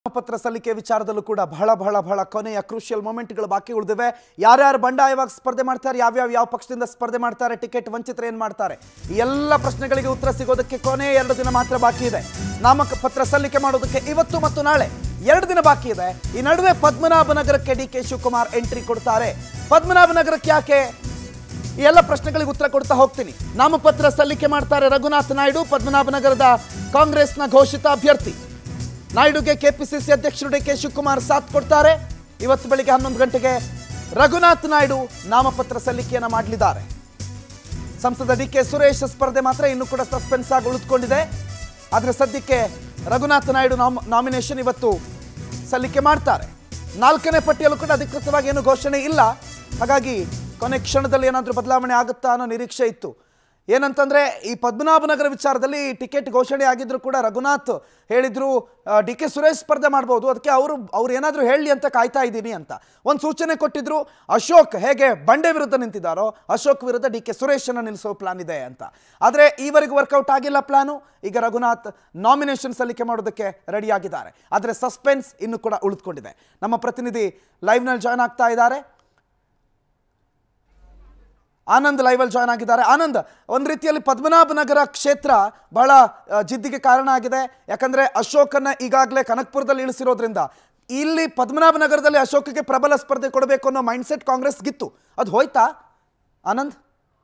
ನಾಮಪತ್ರ ಸಲ್ಲಿಕೆ ವಿಚಾರದಲ್ಲೂ ಕೂಡ ಬಹಳ ಬಹಳ ಬಹಳ ಕೊನೆಯ ಕ್ರೂಷಿಯಲ್ ಮೊಮೆಂಟ್ಗಳು ಬಾಕಿ ಉಳಿದಿವೆ ಯಾರ್ಯಾರು ಬಂಡಾಯವಾಗಿ ಸ್ಪರ್ಧೆ ಮಾಡ್ತಾರೆ ಯಾವ್ಯಾವ ಯಾವ ಪಕ್ಷದಿಂದ ಸ್ಪರ್ಧೆ ಮಾಡ್ತಾರೆ ಟಿಕೆಟ್ ವಂಚಿತರು ಏನು ಮಾಡ್ತಾರೆ ಈ ಎಲ್ಲ ಪ್ರಶ್ನೆಗಳಿಗೆ ಉತ್ತರ ಸಿಗೋದಕ್ಕೆ ಕೊನೆ ಎರಡು ದಿನ ಮಾತ್ರ ಬಾಕಿ ಇದೆ ನಾಮಪತ್ರ ಸಲ್ಲಿಕೆ ಮಾಡೋದಕ್ಕೆ ಇವತ್ತು ಮತ್ತು ನಾಳೆ ಎರಡು ದಿನ ಬಾಕಿ ಇದೆ ಈ ನಡುವೆ ಪದ್ಮನಾಭನಗರಕ್ಕೆ ಡಿ ಕೆ ಶಿವಕುಮಾರ್ ಎಂಟ್ರಿ ಕೊಡ್ತಾರೆ ಪದ್ಮನಾಭನಗರಕ್ಕೆ ಯಾಕೆ ಈ ಎಲ್ಲ ಪ್ರಶ್ನೆಗಳಿಗೆ ಉತ್ತರ ಕೊಡ್ತಾ ಹೋಗ್ತೀನಿ ನಾಮಪತ್ರ ಸಲ್ಲಿಕೆ ಮಾಡ್ತಾರೆ ರಘುನಾಥ್ ನಾಯ್ಡು ಪದ್ಮನಾಭನಗರದ ಕಾಂಗ್ರೆಸ್ನ ಘೋಷಿತ ಅಭ್ಯರ್ಥಿ ನಾಯ್ಡುಗೆ ಕೆಪಿಸಿಸಿ ಅಧ್ಯಕ್ಷರು ಡಿ ಕೆ ಶಿವಕುಮಾರ್ ಸಾಥ್ ಕೊಡ್ತಾರೆ ಇವತ್ತು ಬೆಳಿಗ್ಗೆ ಹನ್ನೊಂದು ಗಂಟೆಗೆ ರಘುನಾಥ್ ನಾಯ್ಡು ನಾಮಪತ್ರ ಸಲ್ಲಿಕೆಯನ್ನು ಮಾಡಲಿದ್ದಾರೆ ಸಂಸದ ಡಿ ಕೆ ಸುರೇಶ್ ಸ್ಪರ್ಧೆ ಮಾತ್ರ ಇನ್ನೂ ಕೂಡ ಸಸ್ಪೆನ್ಸ್ ಆಗಿ ಉಳಿದುಕೊಂಡಿದೆ ಆದರೆ ಸದ್ಯಕ್ಕೆ ರಘುನಾಥ್ ನಾಯ್ಡು ನಾಮ್ ನಾಮಿನೇಷನ್ ಇವತ್ತು ಸಲ್ಲಿಕೆ ಮಾಡ್ತಾರೆ ನಾಲ್ಕನೇ ಪಟ್ಟಿಯಲ್ಲೂ ಕೂಡ ಅಧಿಕೃತವಾಗಿ ಏನು ಘೋಷಣೆ ಇಲ್ಲ ಹಾಗಾಗಿ ಕೊನೆ ಕ್ಷಣದಲ್ಲಿ ಏನಾದರೂ ಬದಲಾವಣೆ ಆಗುತ್ತಾ ಅನ್ನೋ ನಿರೀಕ್ಷೆ ಇತ್ತು ಏನಂತಂದ್ರೆ ಈ ಪದ್ಮನಾಭನಗರ ವಿಚಾರದಲ್ಲಿ ಟಿಕೆಟ್ ಘೋಷಣೆ ಆಗಿದ್ರು ಕೂಡ ರಘುನಾಥ್ ಹೇಳಿದ್ರು ಡಿ ಕೆ ಸುರೇಶ್ ಸ್ಪರ್ಧೆ ಮಾಡ್ಬೋದು ಅದಕ್ಕೆ ಅವರು ಅವ್ರು ಏನಾದರೂ ಹೇಳಲಿ ಅಂತ ಕಾಯ್ತಾ ಇದ್ದೀನಿ ಅಂತ ಒಂದು ಸೂಚನೆ ಕೊಟ್ಟಿದ್ರು ಅಶೋಕ್ ಹೇಗೆ ಬಂಡೆ ವಿರುದ್ಧ ನಿಂತಿದ್ದಾರೋ ಅಶೋಕ್ ವಿರುದ್ಧ ಡಿ ಕೆ ಸುರೇಶನ್ನು ನಿಲ್ಲಿಸೋ ಪ್ಲಾನ್ ಇದೆ ಅಂತ ಆದರೆ ಈವರೆಗೂ ವರ್ಕೌಟ್ ಆಗಿಲ್ಲ ಪ್ಲಾನು ಈಗ ರಘುನಾಥ್ ನಾಮಿನೇಷನ್ ಸಲ್ಲಿಕೆ ಮಾಡೋದಕ್ಕೆ ರೆಡಿ ಆಗಿದ್ದಾರೆ ಆದರೆ ಸಸ್ಪೆನ್ಸ್ ಇನ್ನು ಕೂಡ ಉಳಿದುಕೊಂಡಿದೆ ನಮ್ಮ ಪ್ರತಿನಿಧಿ ಲೈವ್ನಲ್ಲಿ ಜಾಯ್ನ್ ಆಗ್ತಾ ಇದ್ದಾರೆ ಆನಂದ್ ಲೈವಲ್ಲಿ ಜಾಯ್ನ್ ಆಗಿದ್ದಾರೆ ಆನಂದ್ ಒಂದು ರೀತಿಯಲ್ಲಿ ಪದ್ಮನಾಭನಗರ ಕ್ಷೇತ್ರ ಬಹಳ ಆ, ಜಿದ್ದಿಗೆ ಕಾರಣ ಆಗಿದೆ ಯಾಕಂದ್ರೆ ಅಶೋಕನ್ನ ಈಗಾಗಲೇ ಕನಕ್ಪುರದಲ್ಲಿ ಇಳಿಸಿರೋದ್ರಿಂದ ಇಲ್ಲಿ ಪದ್ಮನಾಭನಗರದಲ್ಲಿ ಅಶೋಕ್ಗೆ ಪ್ರಬಲ ಸ್ಪರ್ಧೆ ಕೊಡಬೇಕು ಅನ್ನೋ ಮೈಂಡ್ಸೆಟ್ ಕಾಂಗ್ರೆಸ್ಗಿತ್ತು ಅದು ಹೋಯ್ತಾ ಆನಂದ್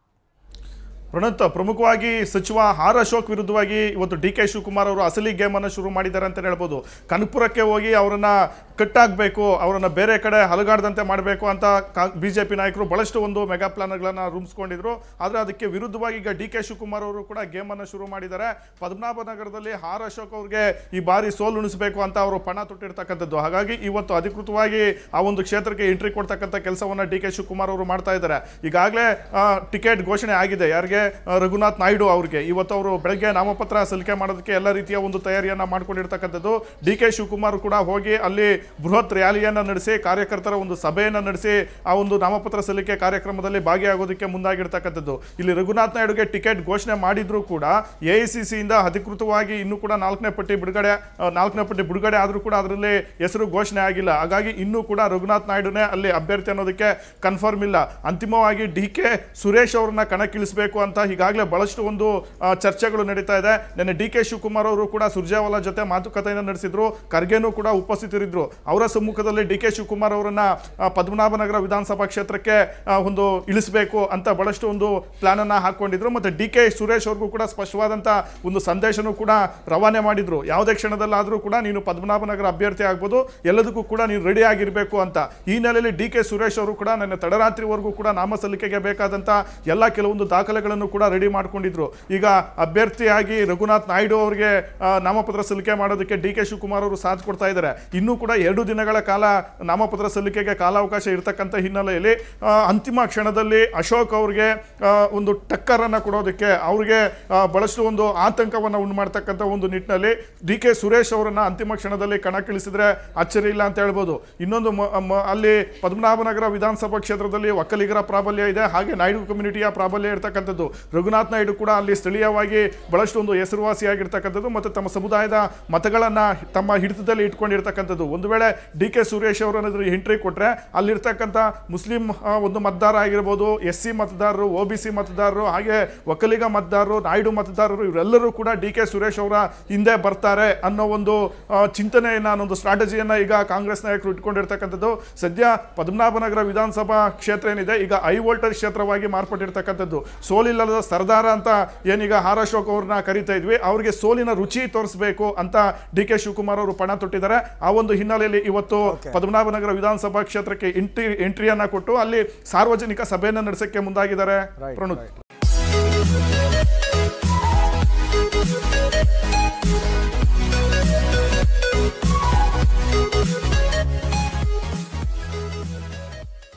ಪ್ರಣತ್ ಪ್ರಮುಖವಾಗಿ ಸಚಿವ ಆರ್ ಅಶೋಕ್ ವಿರುದ್ಧವಾಗಿ ಇವತ್ತು ಡಿ ಕೆ ಶಿವಕುಮಾರ್ ಅವರು ಅಸಲಿ ಗೇಮನ್ನು ಶುರು ಮಾಡಿದ್ದಾರೆ ಅಂತ ಹೇಳ್ಬೋದು ಕನಕಪುರಕ್ಕೆ ಹೋಗಿ ಅವರನ್ನ ಕಟ್ಟಾಗಬೇಕು ಅವರನ್ನ ಬೇರೆ ಕಡೆ ಹಲಗಾಡದಂತೆ ಮಾಡಬೇಕು ಅಂತ ಬಿ ಜೆ ಪಿ ನಾಯಕರು ಬಹಳಷ್ಟು ಒಂದು ಮೆಗಾ ಪ್ಲಾನ್ಗಳನ್ನು ರೂಪಿಸ್ಕೊಂಡಿದ್ರು ಆದರೆ ಅದಕ್ಕೆ ವಿರುದ್ಧವಾಗಿ ಈಗ ಡಿ ಕೆ ಶಿವಕುಮಾರ್ ಅವರು ಕೂಡ ಗೇಮನ್ನು ಶುರು ಮಾಡಿದ್ದಾರೆ ಪದ್ಮನಾಭನಗರದಲ್ಲಿ ಆರ್ ಅಶೋಕ್ ಅವ್ರಿಗೆ ಈ ಬಾರಿ ಸೋಲು ಉಣಿಸಬೇಕು ಅಂತ ಅವರು ಪಣ ತೊಟ್ಟಿರ್ತಕ್ಕಂಥದ್ದು ಹಾಗಾಗಿ ಇವತ್ತು ಅಧಿಕೃತವಾಗಿ ಆ ಒಂದು ಕ್ಷೇತ್ರಕ್ಕೆ ಎಂಟ್ರಿ ಕೊಡ್ತಕ್ಕಂಥ ಕೆಲಸವನ್ನು ಡಿ ಕೆ ಶಿವಕುಮಾರ್ ಅವರು ಮಾಡ್ತಾ ಇದ್ದಾರೆ ಈಗಾಗಲೇ ಟಿಕೆಟ್ ಘೋಷಣೆ ಆಗಿದೆ ಯಾರಿಗೆ ಆ, ರಘುನಾಥ್ ನಾಯ್ಡು ಅವ್ರಿಗೆ ಇವತ್ತು ಅವರು ಬೆಳಗ್ಗೆ ನಾಮಪತ್ರ ಸಲ್ಲಿಕೆ ಮಾಡೋದಕ್ಕೆ ಎಲ್ಲ ರೀತಿಯ ಒಂದು ತಯಾರಿಯನ್ನ ಮಾಡ್ಕೊಂಡಿರ್ತಕ್ಕಂಥದ್ದು ಡಿ ಕೆ ಶಿವಕುಮಾರ್ ಕೂಡ ಹೋಗಿ ಅಲ್ಲಿ ಬೃಹತ್ ರ್ಯಾಲಿಯನ್ನ ನಡೆಸಿ ಕಾರ್ಯಕರ್ತರ ಒಂದು ಸಭೆಯನ್ನ ನಡೆಸಿ ಆ ಒಂದು ನಾಮಪತ್ರ ಸಲ್ಲಿಕೆ ಕಾರ್ಯಕ್ರಮದಲ್ಲಿ ಭಾಗಿಯಾಗೋದಕ್ಕೆ ಮುಂದಾಗಿರ್ತಕ್ಕಂಥದ್ದು ಇಲ್ಲಿ ರಘುನಾಥ್ ನಾಯ್ಡುಗೆ ಟಿಕೆಟ್ ಘೋಷಣೆ ಮಾಡಿದ್ರು ಕೂಡ ಎ ಐ ಸಿ ಸಿಯಿಂದ ಅಧಿಕೃತವಾಗಿ ಇನ್ನೂ ಕೂಡ ನಾಲ್ಕನೇ ಪಟ್ಟಿ ಬಿಡುಗಡೆ ಆ, ನಾಲ್ಕನೇ ಪಟ್ಟಿ ಬಿಡುಗಡೆ ಆದರೂ ಕೂಡ ಅದರಲ್ಲಿ ಹೆಸರು ಘೋಷಣೆ ಆಗಿಲ್ಲ ಹಾಗಾಗಿ ಇನ್ನೂ ಕೂಡ ರಘುನಾಥ್ ನಾಯ್ಡುನೇ ಅಲ್ಲಿ ಅಭ್ಯರ್ಥಿ ಅನ್ನೋದಕ್ಕೆ ಕನ್ಫರ್ಮ್ ಇಲ್ಲ ಅಂತಿಮವಾಗಿ ಡಿ ಕೆ ಸುರೇಶ್ ಅವ್ರನ್ನ ಕಣಕ್ಕಿಳಿಸಬೇಕು ಅಂತ ಈಗಾಗಲೇ ಬಹಳಷ್ಟು ಒಂದು ಆ, ಚರ್ಚೆಗಳು ನಡೀತಾ ಇದೆ ನಿನ್ನೆ ಡಿ ಕೆ ಶಿವಕುಮಾರ್ ಅವರು ಕೂಡ ಸುರ್ಜೇವಾಲಾ ಜೊತೆ ಮಾತುಕತೆಯನ್ನು ನಡೆಸಿದ್ರು ಖರ್ಗೆನೂ ಕೂಡ ಉಪಸ್ಥಿತರಿದ್ರು ಅವರ ಸಮ್ಮುಖದಲ್ಲಿ ಡಿ ಕೆ ಶಿವಕುಮಾರ್ ಅವರನ್ನ ಆ, ಪದ್ಮನಾಭನಗರ ವಿಧಾನಸಭಾ ಕ್ಷೇತ್ರಕ್ಕೆ ಆ, ಒಂದು ಇಳಿಸಬೇಕು ಅಂತ ಬಹಳಷ್ಟು ಒಂದು ಪ್ಲಾನ್ ಅನ್ನ ಹಾಕೊಂಡಿದ್ರು ಮತ್ತೆ ಡಿ ಕೆ ಸುರೇಶ್ ಅವ್ರಿಗೂ ಕೂಡ ಸ್ಪಷ್ಟವಾದಂತ ಒಂದು ಸಂದೇಶನೂ ಕೂಡ ರವಾನೆ ಮಾಡಿದ್ರು ಯಾವುದೇ ಕ್ಷಣದಲ್ಲಾದರೂ ಕೂಡ ನೀನು ಪದ್ಮನಾಭನಗರ ಅಭ್ಯರ್ಥಿ ಆಗ್ಬೋದು ಎಲ್ಲದಕ್ಕೂ ಕೂಡ ನೀನು ರೆಡಿ ಆಗಿರಬೇಕು ಅಂತ ಈ ನೆಲೆಯಲ್ಲಿ ಡಿ ಕೆ ಸುರೇಶ್ ಅವರು ಕೂಡ ನನ್ನ ತಡರಾತ್ರಿವರೆಗೂ ಕೂಡ ನಾಮ ಸಲ್ಲಿಕೆಗೆ ಬೇಕಾದಂತ ಎಲ್ಲ ಕೆಲವೊಂದು ದಾಖಲೆಗಳನ್ನು ಕೂಡ ರೆಡಿ ಮಾಡ್ಕೊಂಡಿದ್ರು ಈಗ ಅಭ್ಯರ್ಥಿಯಾಗಿ ರಘುನಾಥ್ ನಾಯ್ಡು ಅವರಿಗೆ ಆ, ನಾಮಪತ್ರ ಸಲ್ಲಿಕೆ ಮಾಡೋದಕ್ಕೆ ಡಿ ಕೆ ಶಿವಕುಮಾರ್ ಅವರು ಸಾಥ್ ಕೊಡ್ತಾ ಇದ್ದಾರೆ ಇನ್ನೂ ಕೂಡ ಎರಡು ದಿನಗಳ ಕಾಲ ನಾಮಪತ್ರ ಸಲ್ಲಿಕೆಗೆ ಕಾಲಾವಕಾಶ ಇರತಕ್ಕಂಥ ಹಿನ್ನೆಲೆಯಲ್ಲಿ ಆ, ಅಂತಿಮ ಕ್ಷಣದಲ್ಲಿ ಅಶೋಕ್ ಅವ್ರಿಗೆ ಆ, ಒಂದು ಟಕ್ಕರನ್ನು ಕೊಡೋದಕ್ಕೆ ಅವ್ರಿಗೆ ಆ, ಬಹಳಷ್ಟು ಒಂದು ಆತಂಕವನ್ನು ಉಂಟು ಮಾಡ್ತಕ್ಕಂಥ ಒಂದು ನಿಟ್ಟಿನಲ್ಲಿ ಡಿ ಕೆ ಸುರೇಶ್ ಅವರನ್ನ ಅಂತಿಮ ಕ್ಷಣದಲ್ಲಿ ಕಣಕ್ಕಿಳಿಸಿದ್ರೆ ಅಚ್ಚರಿ ಇಲ್ಲ ಅಂತ ಹೇಳ್ಬೋದು ಇನ್ನೊಂದು ಮ- ಮ- ಅಲ್ಲಿ ಪದ್ಮನಾಭನಗರ ವಿಧಾನಸಭಾ ಕ್ಷೇತ್ರದಲ್ಲಿ ಒಕ್ಕಲಿಗರ ಪ್ರಾಬಲ್ಯ ಇದೆ ಹಾಗೆ ನಾಯ್ಡು ಕಮ್ಯುನಿಟಿಯ ಪ್ರಾಬಲ್ಯ ಇರತಕ್ಕಂಥದ್ದು ರಘುನಾಥ್ ನಾಯ್ಡು ಕೂಡ ಅಲ್ಲಿ ಸ್ಥಳೀಯವಾಗಿ ಬಹಳಷ್ಟು ಒಂದು ಹೆಸರುವಾಸಿಯಾಗಿರ್ತಕ್ಕಂಥದ್ದು ಮತ್ತು ತಮ್ಮ ಸಮುದಾಯದ ಮತಗಳನ್ನ ತಮ್ಮ ಹಿಡಿತದಲ್ಲಿ ಇಟ್ಕೊಂಡಿರ್ತಕ್ಕಂಥದ್ದು ಒಂದು ವೇಳೆ ಡಿ ಕೆ ಸುರೇಶ್ ಅವರನ್ನಾದ್ರೂ ಎಂಟ್ರಿ ಕೊಟ್ರೆ ಅಲ್ಲಿರ್ತಕ್ಕಂಥ ಮುಸ್ಲಿಂ ಆ, ಒಂದು ಮತದಾರ ಆಗಿರ್ಬೋದು ಎಸ್ ಸಿ ಮತದಾರರು ಒ ಬಿ ಸಿ ಮತದಾರರು ಹಾಗೆ ಒಕ್ಕಲಿಗ ಮತದಾರರು ನಾಯ್ಡು ಮತದಾರರು ಇವರೆಲ್ಲರೂ ಕೂಡ ಡಿ ಕೆ ಸುರೇಶ್ ಅವರ ಹಿಂದೆ ಬರ್ತಾರೆ ಅನ್ನೋ ಒಂದು ಆ, ಚಿಂತನೆಯನ್ನ ಅನ್ನೊಂದು ಸ್ಟ್ರಾಟಜಿಯನ್ನ ಈಗ ಕಾಂಗ್ರೆಸ್ ನಾಯಕರು ಇಟ್ಕೊಂಡಿರ್ತಕ್ಕಂಥದ್ದು ಸದ್ಯ ಪದ್ಮನಾಭನಗರ ವಿಧಾನಸಭಾ ಕ್ಷೇತ್ರ ಏನಿದೆ ಈಗ ಐ ವೋಲ್ಟರ್ ಕ್ಷೇತ್ರವಾಗಿ ಮಾರ್ಪಟ್ಟಿರ್ತಕ್ಕಂಥದ್ದು ಸೋಲಿಲ್ಲದ ಸರ್ದಾರ ಅಂತ ಏನೀಗ ಆರ್ ಅಶೋಕ್ ಅವ್ರನ್ನ ಕರಿತಾ ಇದ್ವಿ ಅವ್ರಿಗೆ ಸೋಲಿನ ರುಚಿ ತೋರಿಸಬೇಕು ಅಂತ ಡಿ ಕೆ ಶಿವಕುಮಾರ್ ಅವರು ಪಣ ತೊಟ್ಟಿದ್ದಾರೆ ಆ ಒಂದು ಹಿನ್ನೆಲೆಯಲ್ಲಿ ಇವತ್ತು Okay. ಪದ್ಮನಾಭನಗರ ವಿಧಾನಸಭಾ ಕ್ಷೇತ್ರಕ್ಕೆ ಎಂಟ್ರಿ ಎಂಟ್ರಿಯನ್ನ ಕೊಟ್ಟು ಅಲ್ಲಿ ಸಾರ್ವಜನಿಕ ಸಭೆಯನ್ನ ನಡೆಸಕ್ಕೆ ಮುಂದಾಗಿದ್ದಾರೆ Right, ಪ್ರಣುತ್ right.